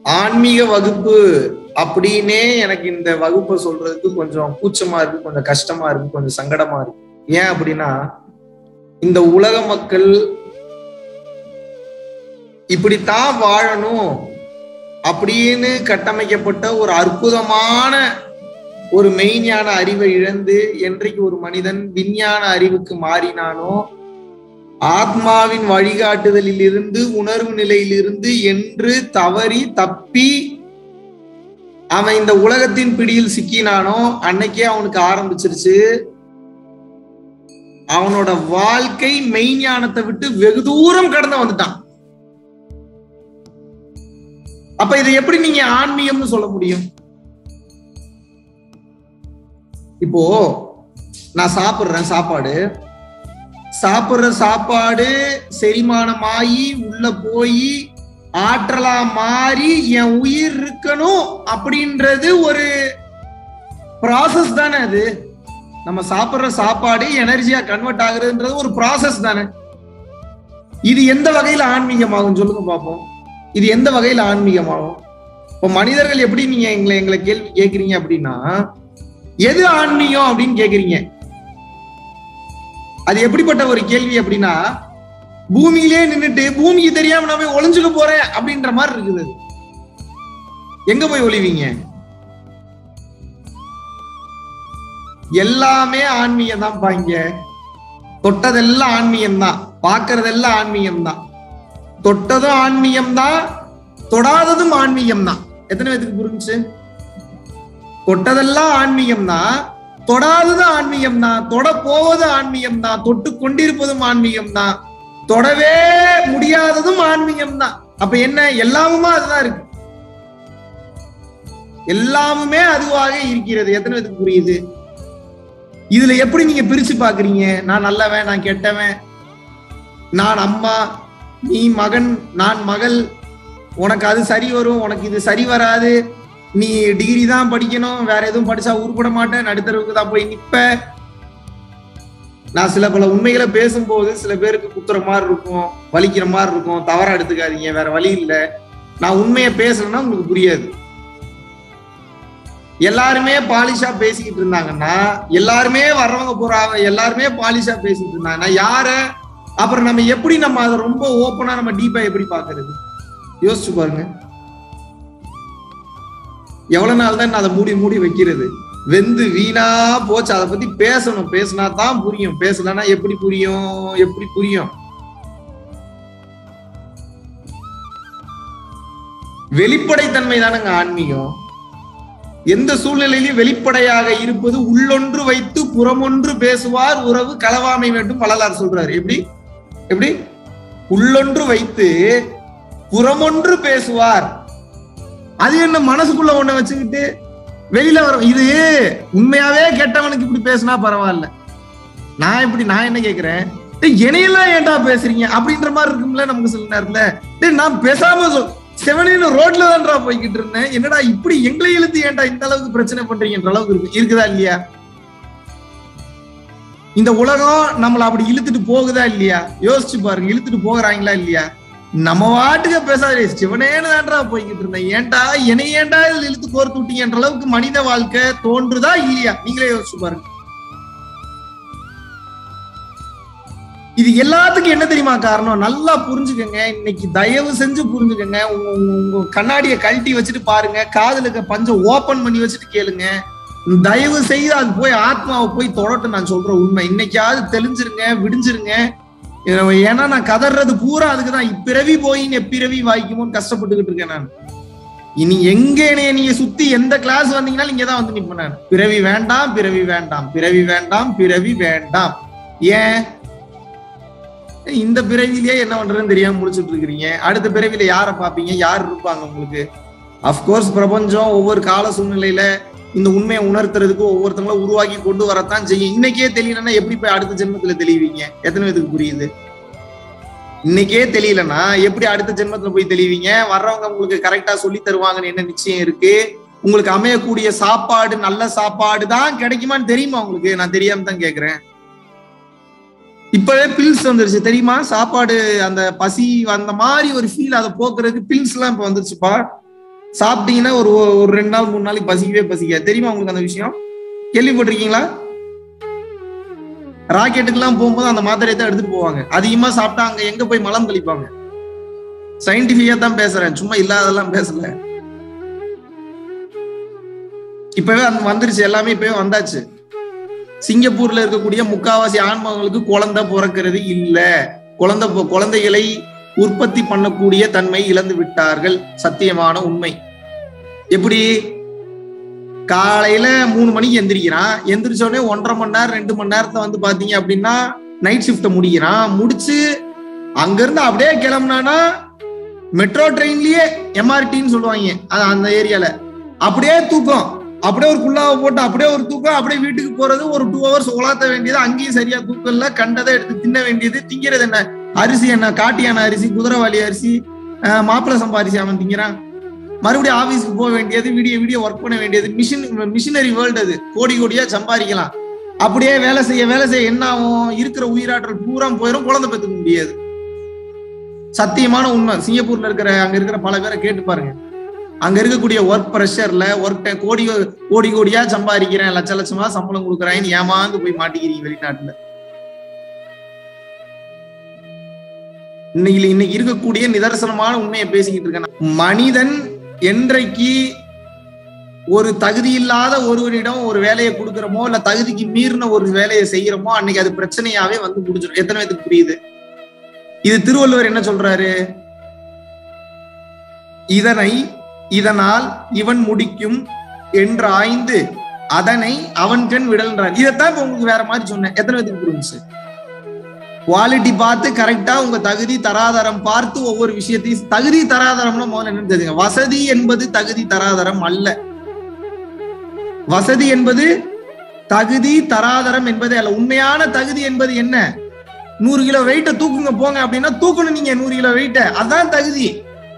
ஆன்மீக வகுப்பு அப்படின்னே எனக்கு இந்த வகுப்பை சொல்றதுக்கு கொஞ்சம் கூச்சமா இருக்கு கொஞ்சம் கஷ்டமா இருக்கு கொஞ்சம் சங்கடமா இருக்கு ஏன் அப்படின்னா இந்த உலக மக்கள் இப்படித்தான் வாழணும் அப்படின்னு கட்டமைக்கப்பட்ட ஒரு அற்புதமான ஒரு மெய்ஞான அறிவை இழந்து என்றைக்கு ஒரு மனிதன் விஞ்ஞான அறிவுக்கு மாறினானோ ஆத்மாவின் வழிகாட்டுதலில் இருந்து உணர்வு நிலையிலிருந்து என்று தவறி தப்பி அவன் இந்த உலகத்தின் பிடியில் சிக்கினானோ அன்னைக்கே அவனுக்கு ஆரம்பிச்சிருச்சு அவனோட வாழ்க்கை மெய்ஞானத்தை விட்டு வெகு தூரம் கடந்து வந்துட்டான் அப்ப இதை எப்படி நீங்க ஆன்மீகம்னு சொல்ல முடியும் இப்போ நான் சாப்பிடுறேன் சாப்பாடு சாப்பிடுற சாப்பாடு செரிமானமாயி உள்ள போய் ஆற்றலா மாறி என் உயிர் இருக்கணும் அப்படின்றது ஒரு ப்ராசஸ் தானே அது நம்ம சாப்பிடுற சாப்பாடு எனர்ஜியா கன்வெர்ட் ஆகுறதுன்றது ஒரு ப்ராசஸ் தானே இது எந்த வகையில ஆன்மீகமாகும் சொல்லுங்க பார்ப்போம் இது எந்த வகையில ஆன்மீகமாகும் இப்போ மனிதர்கள் எப்படி நீங்க எங்களை எங்களை கேள்வி கேட்குறீங்க அப்படின்னா எது ஆன்மீகம் அப்படின்னு கேக்குறீங்க அது எப்படிப்பட்ட ஒரு கேள்வி அப்படின்னா பூமியிலே நின்னுட்டு பூமிக்கு தெரியாம நான் போய் ஒளிஞ்சுக்க போறேன் அப்படின்ற மாதிரி இருக்குது அது. எங்க போய் ஒளிவீங்க எல்லாமே ஆன்மீகம் தான் பாங்க தொட்டதெல்லாம் ஆன்மீகம் தான் பாக்குறதெல்லாம் ஆன்மீகம் தான் தொட்டதும் ஆன்மீகம் தான் தொடாததும் ஆன்மீகம் தான் எத்தனை பேத்துக்கு புரிஞ்சுச்சு தொட்டதெல்லாம் ஆன்மீகம் தான் தொடாதது ஆன்மீகம் தான் தொட போவது ஆன்மீகம் தான் தொட்டு கொண்டிருப்பதும் ஆன்மீகம் தான் தொடவே முடியாததும் ஆன்மீகம் தான் அப்ப என்ன எல்லாமுமா அதுதான் இருக்கு எல்லாமுமே அதுவாக இருக்கிறது எத்தனை பேருக்கு புரியுது இதுல எப்படி நீங்க பிரிச்சு பாக்குறீங்க நான் நல்லவன் நான் கெட்டவன் நான் அம்மா நீ மகன் நான் மகள் உனக்கு அது சரி வரும் உனக்கு இது சரி வராது நீ டிகிரி தான் படிக்கணும் வேற எதுவும் படிச்சா உருப்பட மாட்டேன் நடுத்தரவுக்கு தான் போய் நிப்ப நான் சில பல உண்மைகளை பேசும்போது சில பேருக்கு குத்துற மாதிரி இருக்கும் வலிக்கிற மாதிரி இருக்கும் தவறா எடுத்துக்காதீங்க வேற வழி இல்லை நான் உண்மையை பேசணும்னா உங்களுக்கு புரியாது எல்லாருமே பாலிஷா பேசிக்கிட்டு இருந்தாங்கன்னா எல்லாருமே வர்றவங்க போறாங்க எல்லாருமே பாலிஷா பேசிட்டு இருந்தாங்கன்னா யார அப்புறம் நம்ம எப்படி நம்ம அதை ரொம்ப ஓப்பனா நம்ம டீப்பா எப்படி பாக்குறது யோசிச்சு பாருங்க எவ்வளவு நாள் தான் நான் அதை மூடி மூடி வைக்கிறது வெந்து வீணா போச்சு அதை பத்தி பேசணும் பேசினா தான் புரியும் பேசலன்னா எப்படி புரியும் எப்படி புரியும் வெளிப்படைத்தன்மை தானங்க ஆன்மீகம் எந்த சூழ்நிலையிலும் வெளிப்படையாக இருப்பது உள்ளொன்று வைத்து புறமொன்று பேசுவார் உறவு களவாமை வேண்டும் வள்ளலார் சொல்றாரு எப்படி எப்படி உள்ளொன்று வைத்து புறமொன்று பேசுவார் அது என்ன மனசுக்குள்ள ஒண்ண வச்சுக்கிட்டு வெளியில வர இது உண்மையாவே கெட்டவனுக்கு இப்படி பேசினா பரவாயில்ல நான் இப்படி நான் என்ன கேக்குறேன் டேய், என்னையெல்லாம் ஏன்டா பேசுறீங்க அப்படின்ற மாதிரி இருக்கும்ல நமக்கு சில நேரத்துல டேய், நான் பேசாம சொல் செவனின்னு ரோட்ல தான்டா போய்கிட்டு இருந்தேன் என்னடா இப்படி எங்களை இழுத்து ஏன்டா இந்த அளவுக்கு பிரச்சனை பண்றீங்கன்ற அளவுக்கு இருக்கு இருக்குதா இல்லையா இந்த உலகம் நம்மள அப்படி இழுத்துட்டு போகுதா இல்லையா யோசிச்சு பாருங்க இழுத்துட்டு போகிறாங்களா இல்லையா நம்ம வாட்டுக்க பேசாதே சிவனேன்னு தான்டா போய்கிட்டு இருந்தேன் ஏன்டா என்னை ஏன்டா இதுல இழுத்து கோர்த்து விட்டீங்கன்ற அளவுக்கு மனித வாழ்க்கை தோன்றுதா இல்லையா நீங்களே யோசிச்சு பாருங்க இது எல்லாத்துக்கும் என்ன தெரியுமா காரணம் நல்லா புரிஞ்சுக்கங்க இன்னைக்கு தயவு செஞ்சு புரிஞ்சுக்கங்க உங்க உங்க- உங்க கண்ணாடியை கழட்டி வச்சுட்டு பாருங்க காதுல இருக்க பஞ்சம் ஓபன் பண்ணி வச்சுட்டு கேளுங்க தயவு செய்து அது போய் ஆத்மாவை போய் தொடட்டும் நான் சொல்ற உண்மை இன்னைக்காவது தெளிஞ்சிருங்க விடிஞ்சிருங்க ஏன்னா நான் கதறது பூரா அதுக்குதான் இப்பிறவி போய் எப்பிறவி வாய்க்குமோன்னு கஷ்டப்பட்டுக்கிட்டு இருக்கேன் நான் இனி எங்க என்னைய நீங்க சுத்தி எந்த கிளாஸ் வந்தீங்கன்னாலும் இங்க தான் வந்து நிப்பேன் நான் பிறவி வேண்டாம் பிறவி வேண்டாம் பிறவி வேண்டாம் பிறவி வேண்டாம் ஏன் இந்த பிறவிலேயே என்ன பண்றதுன்னு தெரியாம முடிச்சுட்டு இருக்கிறீங்க அடுத்த பிறவில யாரை பாப்பீங்க யார் இருப்பாங்க உங்களுக்கு அப்கோர்ஸ் பிரபஞ்சம் ஒவ்வொரு கால சூழ்நிலையில இந்த உண்மையை உணர்த்துறதுக்கு ஒவ்வொருத்தங்களும் உருவாக்கி கொண்டு வரத்தான் செய்யும் இன்னைக்கே தெரியலன்னா எப்படி போய் அடுத்த ஜென்மத்துல தெளிவீங்க எத்தனை பேத்துக்கு புரியுது இன்னைக்கே தெரியலன்னா எப்படி அடுத்த ஜென்மத்துல போய் தெளிவீங்க வர்றவங்க உங்களுக்கு கரெக்டா சொல்லி தருவாங்கன்னு என்ன நிச்சயம் இருக்கு உங்களுக்கு அமையக்கூடிய சாப்பாடு நல்ல சாப்பாடு தான் கிடைக்குமான்னு தெரியுமா உங்களுக்கு நான் தெரியாம தான் கேக்குறேன் இப்பவே பில்ஸ் வந்துருச்சு தெரியுமா சாப்பாடு அந்த பசி அந்த மாதிரி ஒரு ஃபீல் அதை போக்குறதுக்கு பில்ஸ் எல்லாம் இப்ப வந்துருச்சுப்பா சாப்பிட்டீங்கன்னா ஒரு ஒரு ரெண்டு நாள் மூணு நாளைக்கு பசிக்கவே பசிக்காது தெரியுமா உங்களுக்கு அந்த விஷயம் கேள்விப்பட்டிருக்கீங்களா ராக்கெட்டுக்கெல்லாம் போகும்போது அந்த மாத்திரையை தான் எடுத்துட்டு போவாங்க அதிகமா சாப்பிட்டா அங்க எங்க போய் மலம் கழிப்பாங்க சயின்டிபிக்கா தான் பேசுறேன் சும்மா இல்லாததெல்லாம் பேசல இப்பவே அந்த வந்துருச்சு எல்லாமே இப்பவே வந்தாச்சு சிங்கப்பூர்ல இருக்கக்கூடிய முக்காவாசி ஆன்மங்களுக்கு குழந்தை பிறக்கிறது இல்ல குழந்தை பொ- குழந்தைகளை உற்பத்தி பண்ணக்கூடிய தன்மை இழந்து விட்டார்கள் சத்தியமான உண்மை எப்படி காலையில மூணு மணிக்கு எந்திரிக்கிறான் எந்திரிச்ச உடனே ஒன்றரை மணி நேரம் ரெண்டு மணி நேரத்துல வந்து பாத்தீங்க அப்படின்னா நைட் ஷிஃப்ட முடிக்கிறான் முடிச்சு அங்க இருந்து அப்படியே கிளம்புனானா மெட்ரோ ட்ரெயின்லயே எம்ஆர்டின்னு சொல்லுவாங்க அது அந்த ஏரியால அப்படியே தூக்கம் அப்படியே ஒரு குள்ளாவை போட்டு அப்படியே ஒரு தூக்கம் அப்படியே வீட்டுக்கு போறது ஒரு டூ ஹவர்ஸ் உலாத்த வேண்டியது அங்கேயும் சரியா தூக்கம் இல்ல கண்டதை எடுத்து தின்ன வேண்டியது திங்கிறது என்ன அரிசி என்ன காட்டியான அரிசி குதிரைவாளி அரிசி அஹ், மாப்பிள்ளை சம்பா அரிசி அவன் திங்கிறான் மறுபடியும் ஆபீஸ்க்கு போக வேண்டியது வீடியோ வீடியோ ஒர்க் பண்ண வேண்டியது மிஷின் மிஷினரி வேர்ல்டு அது கோடி கோடியா சம்பாதிக்கலாம் அப்படியே வேலை செய்ய வேலை செய்ய என்ன ஆகும் இருக்கிற உயிராற்றல் பூரா போயிடும் குழந்தை பெற்றுக்க முடியாது சத்தியமான உண்மை சிங்கப்பூர்ல இருக்கிற அங்க இருக்கிற பல பேரை கேட்டு பாருங்க அங்க இருக்கக்கூடிய ஒர்க் ப்ரெஷர்ல ஒர்க் கோடி கோடி கோடியா சம்பாதிக்கிறேன் லட்ச லட்சமா சம்பளம் கொடுக்குறேன்னு ஏமாந்து போய் மாட்டிக்கிறீங்க வெளிநாட்டுல இன்னைக்கு இன்னைக்கு இருக்கக்கூடிய நிதர்சனமான உண்மையை பேசிக்கிட்டு இருக்கேன் நான். மனிதன் என்றைக்கு ஒரு தகுதி இல்லாத ஒருவனிடம் ஒரு வேலையை கொடுக்கிறோமோ இல்ல தகுதிக்கு மீறின ஒரு வேலையை செய்யறோமோ அன்னைக்கு அது பிரச்சனையாவே வந்து முடிஞ்சிடும் எத்தனை பேத்துக்கு புரியுது இது திருவள்ளுவர் என்ன சொல்றாரு இதனை இதனால் இவன் முடிக்கும் என்று ஆய்ந்து அதனை அவன் கண் விடல்ன்றார் இதைத்தான் இப்ப உங்களுக்கு வேற மாதிரி சொன்னேன் எத்தனை பேத்துக்கு புரிஞ்சுச்சு குவாலிட்டி பார்த்து கரெக்டா உங்க தகுதி தராதரம் பார்த்து ஒவ்வொரு விஷயத்தையும் தகுதி தராதரம்னா முதல்ல என்னன்னு தெரியுங்க வசதி என்பது தகுதி தராதரம் அல்ல வசதி என்பது தகுதி தராதரம் என்பது அல்ல உண்மையான தகுதி என்பது என்ன நூறு கிலோ வெயிட்ட தூக்குங்க போங்க அப்படின்னா தூக்கணும் நீங்க நூறு கிலோ வெயிட்ட அதான் தகுதி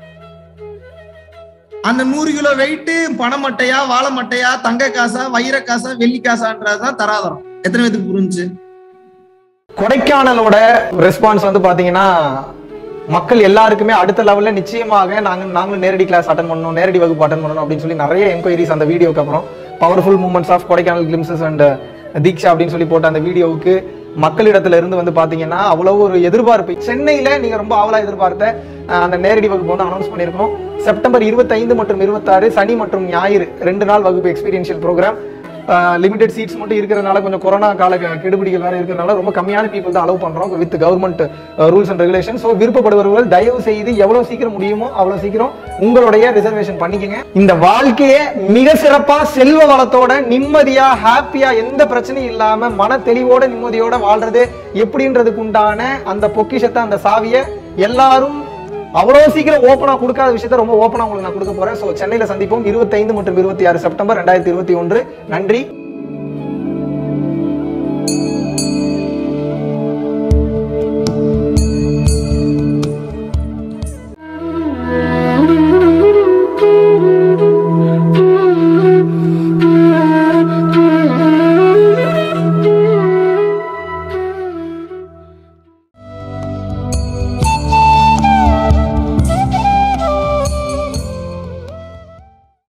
அந்த நூறு கிலோ வெயிட் பணமட்டையா வாழை மட்டையா தங்க காசா வைர காசா வெள்ளி காசான்றதுதான் தராதரம் எத்தனை பேத்துக்கு புரிஞ்சுச்சு கொடைக்கானலோட ரெஸ்பான்ஸ் வந்து பாத்தீங்கன்னா மக்கள் எல்லாருக்குமே அடுத்த லெவல்ல நிச்சயமாக நாங்க நாங்களும் நேரடி கிளாஸ் அட்டன் பண்ணணும் நேரடி வகுப்பு அட்டன் பண்ணணும் அப்படின்னு சொல்லி நிறைய என்கொயரிஸ் அந்த வீடியோக்கு அப்புறம் powerful moments of Kodaikanal glimpses and Deeksha அப்படின்னு சொல்லி போட்ட அந்த வீடியோவுக்கு மக்களிடத்துல இருந்து வந்து பாத்தீங்கன்னா அவ்வளவு ஒரு எதிர்பார்ப்பு சென்னையில நீங்க ரொம்ப ஆவலா எதிர்பார்த்த அஹ், அந்த நேரடி வகுப்பு வந்து அனௌன்ஸ் பண்ணியிருக்கோம் செப்டம்பர் 25 மற்றும் இருபத்தாறு சனி மற்றும் ஞாயிறு ரெண்டு நாள் வகுப்பு எக்ஸ்பீரியன்ஷியல் ப்ரோக்ராம் லிமிடெட் சீட்ஸ் மட்டும் இருக்கிறதுனால கொஞ்சம் கொரோனா கால கெ- கெடுபிடிகள் வேற இருக்கிறதுனால ரொம்ப கம்மியான பீப்புள் தான் அலோவ் பண்றோம் with government rules and regulation so விருப்பப்படுபவர்கள் தயவு செய்து எவ்வளவு சீக்கிரம் முடியுமோ அவ்வளவு சீக்கிரம் உங்களுடைய ரிசர்வேஷன் பண்ணிக்கங்க இந்த வாழ்க்கையை மிக சிறப்பா செல்வ வளத்தோட நிம்மதியா ஹாப்பியா எந்த பிரச்சனையும் இல்லாம மன தெளிவோட நிம்மதியோட வாழ்றது எப்படின்றதுக்கு உண்டான அந்த பொக்கிஷத்தை அந்த சாவியை எல்லாரும் அவ்வளவு சீக்கிரம் ஓப்பனா கொடுக்காத விஷயத்த ரொம்ப ஓப்பனா உங்களுக்கு நான் கொடுக்க போறேன் ஸோ சென்னையில சந்திப்போம் இருபத்தைந்து மற்றும் இருபத்தி ஆறு செப்டம்பர் ரெண்டாயிரத்தி இருபத்தி ஒன்று நன்றி